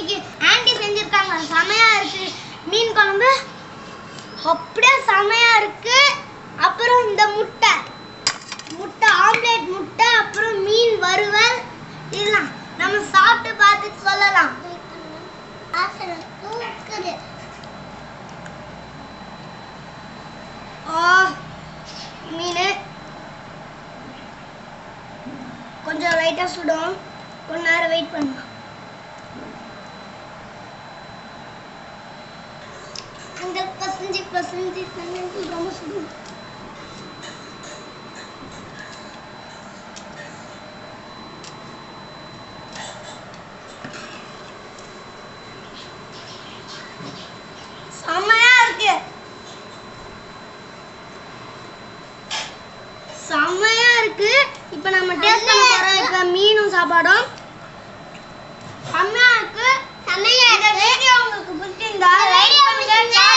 இன்னைக்கு ஆண்டி செஞ்சிருக்காங்க செமையா இருக்கு மீன் குழம்பு அப்படியே செமையா இருக்கு அப்புறம் இந்த முட்டை முட்டை ஆம்லேட் முட்டை அப்புறம் மீன் வறுவல் இதெல்லாம் நம்ம சாப்பிட்டு பார்த்துட்டு சொல்லலாம் தூக்குது ஆ மீன் கொஞ்சம் லைட்டாக சுடும் கொஞ்ச நேரம் வெயிட் பண்ணலாம் அந்த பசஞ்சு பசஞ்சு பசஞ்சு ரொம்ப சுடும் செம்மையா இருக்கு செம்மையா இருக்கு இப்போ நம்ம டேஸ்ட் பண்ண போறோம் இப்போ மீனும் சாப்பாடும் செம்மையா இருக்கு செம்மையா இருக்கு வீடியோ உங்களுக்கு பிடிச்சிருந்தா லைக் பண்ணுங்க